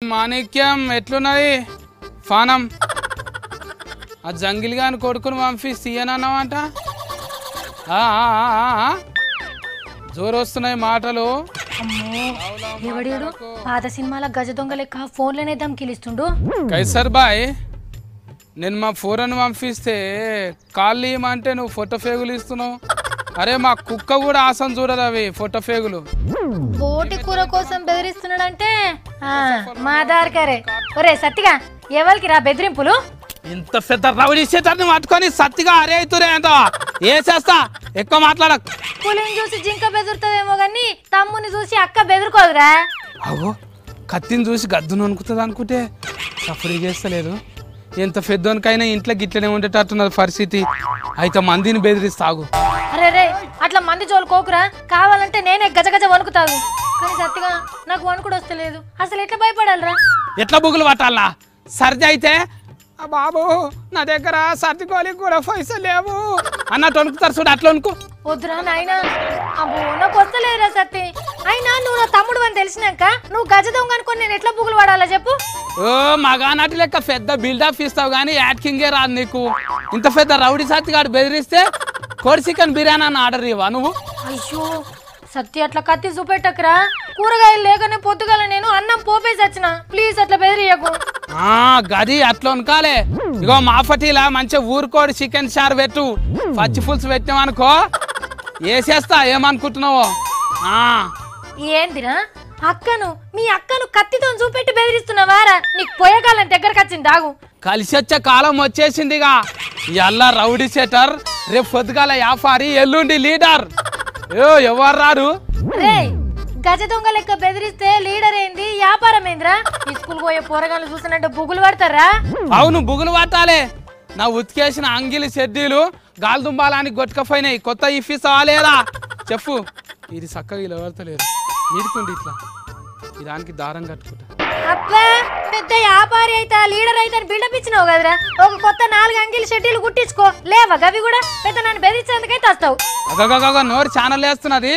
మాణిక్యం ఎట్లున్నది ఫానం ఆ జంగిల్ గాని కొడుకుని పంపి సీయనన్నావంట ఆ, ఆ, ఆ, ఆ. జోరు వస్తున్నాయి మాటలు అమ్మో ఎవడేడు పాత సినిమాల గజ దొంగ లెక్క ఫోన్లోనే దమ్కిలిస్తుండు కైసర్ బాయ్ నేను మా ఫోరన్ పంపిస్తే కాళ్ళు ఇవ్వమంటే నువ్వు ఫోటో ఫేగులు ఇస్తున్నావు అరే మా కుక్క కూడా ఆసం చూడదు అవి ఫోటో ఫేగులు బోటి కూర కోసం బెదిరిస్తున్నాడంటే ఆ, మా దారికారే ఒరే సత్తిగా ఎవరికి రా బెదిరింపులు ఇంత పెద్ద రౌడీ చేతాన్ని పట్టుకొని సత్తిగా అరే అవుతురే అంత వేసేస్తా ఎక్కువ మాట్లాడకు పులిని చూసి జింక బెదురుతుందేమో గాని తమ్ముని చూసి అక్క బెదురుకోదురా అవో కత్తిని చూసి గద్దును అనుకుతుంది అనుకుంటే సఫరీ చేస్తలేదు ఎంత పెద్దోనికైనా ఇంట్లో గిట్లనే ఉండేటట్టున్నది పరిస్థితి అయితే మందిని బెదిరిస్తాగు అరే రే అట్లా మంది జోలు కోకురా కావాలంటే నేనే గజగజ వణుకుతావు కానీ సత్తిగా నాకు వణుకుడు వస్తలేదు అసలు ఎట్లా భయపడాలిరా ఎట్లా బుగులు పట్టాలా సర్ది అయితే "ఆ బాబు నా దగ్గర సర్ది గోళీకి కూడా పైసలు లేవు అన్నట్టు వణుకుతారు చూడు అట్లా వణుకు వద్దురా నాయనా అబ్బో నాకు వస్తలేదురా సత్తి అయినా నువ్వు నా తమ్ముడు అని తెలిసినాక నువ్వు గజ దొంగ అనుకొని నేను ఎట్లా బుగులు పడాలా చెప్పు ఓ మగానాటి లెక్క పెద్ద బిల్డప్ ఇస్తావు కానీ యాక్టింగే రాదు నీకు ఇంత పెద్ద రౌడీ సత్తిగాడు బెదిరిస్తే కోడి చికెన్ బిర్యానీ అని ఆర్డర్ ఇవ్వా నువ్వు అయ్యో సత్తి అట్లా కత్తి చూపెట్టకురా కూరగాయలు లేకనే పొద్దుగాల నేను అన్నం పోపేసి వచ్చిన ప్లీజ్ అట్లా బెదిరియకు ఆ గది అట్లా ఉనకాలే ఇగో మా పటీలా మంచిగా ఊరుకోడి చికెన్ చారు పెట్టు పచ్చి పులుసు పెట్టినావు అనుకో వేసేస్తా ఏమనుకుంటున్నావో ఆ ఏందిరా అక్కను మీ అక్కను కత్తితో చూపెట్టి బెదిరిస్తున్నావారా నీకు పోయేకాలం దగ్గరకు వచ్చింది దాగు కలిసి వచ్చే కాలం వచ్చేసిందిగా ఎల్లా రౌడీ సెటర్ రేపు పొద్దుగాల వ్యాపారి ఎల్లుండి లీడర్ ఏ ఎవరు రారు రే గజ దొంగ లెక్క బెదిరిస్తే లీడర్ ఏంది వ్యాపారం ఏందిరా ఈ స్కూల్ పోయే పోరగాళ్ళు చూసినట్టు బుగులు పడతారా అవును బుగులు పట్టాలే నా ఉతికేసిన అంగిలి షెడ్డీలు గాలిదుంబాలానికి గొట్టుకపోయినాయి కొత్త ఇఫీస్ అవ్వలేదా చెప్పు ఇది చక్కగా ఇలా పడతలేదు ఈడుకుండి ఇట్లా ఈ దానికి దారం కట్టుకుంటా అబ్బా పెద్ద వ్యాపారి అయితే లీడర్ అయితే బిల్డప్ ఇచ్చినావు కదరా ఒక కొత్త నాలుగు అంగిలి షెడ్యూల్ కుట్టించుకో లేవా గవి కూడా పెద్ద నన్ను బెదిరించేందుకైతే వస్తావు అగగగగ నోరు ఛానల్ వేస్తున్నది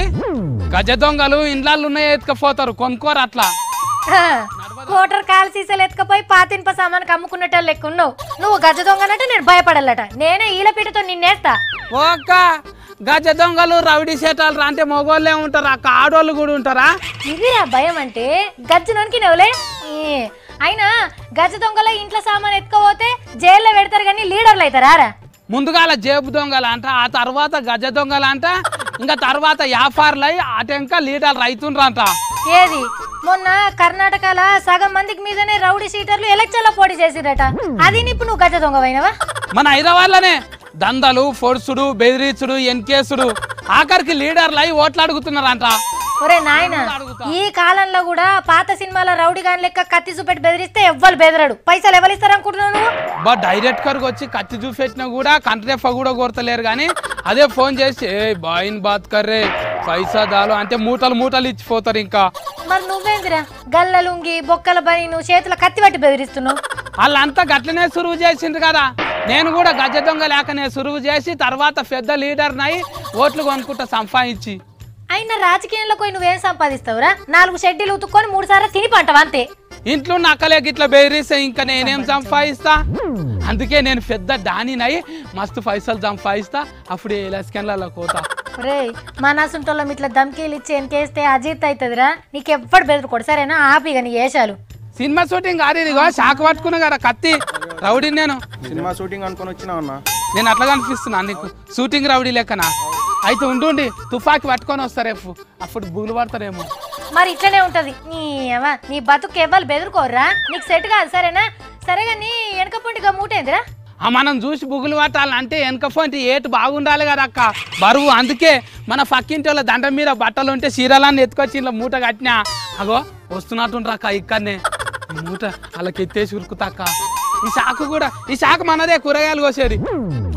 గజ దొంగలు ఇండ్లాళ్ళు ఉన్నాయి ఎత్తుకపోతారు కొనుక్కోరు అట్లా హా, కోటర్ కాలు సీసాలు ఎత్తుకపోయి పాతింప సామాన్కి అమ్ముకున్నట్టు లెక్క ఉన్నావు నువ్వు గజ దొంగనంటే నేను భయపడాలట నేనే ఈలపీటతో నిన్నేస్తా ఓక్క గజ దొంగలు రౌడీ సేటాలు అంటే మగోళ్ళే ఉంటారు అక్క ఆడోళ్ళు కూడా ఉంటారా ఇదిరా భయం అంటే గజ్జునోనికి నవ్వులే ఈ, అయినా గజ దొంగల ఇంట్లో సామాన్ ఎత్తుకపోతే జైల్లో పెడతారు కానీ లీడర్లు అవుతారా రా ముందుగాల జేబు దొంగలు అంట ఆ తర్వాత గజ దొంగలు అంట ఇంకా తర్వాత వ్యాపారులై అటెంక లీడర్ రైతుండ్రంట ఏది మొన్న కర్ణాటకలో సగం మందికి మీదనే రౌడీ షీటర్లు ఎలక్షన్లో పోటీ చేసిరట అది ఇప్పుడు నువ్వు గజ దొంగవైనవా మన హైదరాబాద్లోనే దందలు ఫొడుసుడు బెదిరించుడు ఎన్కేసుడు ఆఖరికి లీడర్లు అయి ఓట్లు అడుగుతున్నారంట ఒరే నాయన ఈ కాలంలో కూడా పాత సినిమాల రౌడీ గాని లెక్క కత్తి చూపెట్టి బెదిరిస్తే ఎవ్వరు బెదరడు పైసలు ఎవరు ఇస్తారు అనుకుంటున్నావు నువ్వు బా డైరెక్ట్ కర్కి వచ్చి కత్తి చూపెట్టినా కూడా కంట్రెఫ కూడా కొడతలేరు కానీ అదే ఫోన్ చేసి ఏ బాయిన్ బాత్ కర్రే పైసా దాలు అంటే మూటలు మూటలు ఇచ్చిపోతారు ఇంకా మరి నువ్వేందిరా గల్ల లుంగి బొక్కల బని నువ్వు చేతుల కత్తి పట్టి బెదిరిస్తున్నావు వాళ్ళంతా గట్లనే సురువు చేసిండ్రు కదా నేను కూడా గజ దొంగ లేకనే సురువు చేసి తర్వాత పెద్ద లీడర్ని అయి ఓట్లు కొనుక్కుంటా సంపాదించి అయినా రాజకీయంలో పోయి నువ్వేం సంపాదిస్తావురా నాలుగు షెడ్యూలు ఉతుక్కొని మూడు సార్లు తిని పంటవా అంతే ఇంట్లో నక్కలే గిట్ల బెదిరిస్తే ఇంకా నేనేం సంపాదిస్తా అందుకే నేను పెద్ద డానినై మస్తు పైసలు సంపాదిస్తా అప్పుడు ఎలస్కెన్లలో కోతా రే మా నాసుంటోళ్ళం ఇట్లా దమ్కీలు ఇచ్చి ఎనకేస్తే అజీత్ అవుతుందిరా నీకు ఎవ్వడు బెదరుకోడు సరేనా ఆపిగా నీ వేషాలు సినిమా షూటింగ్ కాదు ఇదిగో శాఖ పట్టుకున్నా కదా కత్తి రౌడీ నేను సినిమా షూటింగ్ అనుకొని వచ్చినా అన్న నేను అట్లా కనిపిస్తున్నా నీకు షూటింగ్ రౌడీ లెక్కనా అయితే ఉండుండి తుపాకి పట్టుకొని వస్తారు రేపు అప్పుడు బుగులు పడతారేమో మరి ఇట్లనే ఉంటది నీ అవ్వ, నీ బతుకు ఎవ్వరు బెదరుకోర్రా నీకు సెట్ కాదు సరేనా సరే కానీ వెనక పొంటిగా మూటేందిరా ఆ మనం చూసి బుగులు పట్టాలంటే వెనక పోంటి ఏటు బాగుండాలి కదా అక్క బరువు అందుకే మన పక్కింటి వాళ్ళ దండం మీద బట్టలు ఉంటే చీరలన్నీ ఎత్తుకొచ్చి ఇలా మూట కట్టినా అగో వస్తున్నట్టుండ్రు అక్క ఇక్కడనే ఈ మూట వాళ్ళకి ఎత్తేసి ఉరుకుతాక్క ఈ శాఖ కూడా ఈ శాఖ మనదే కూరగాయలు కోసేది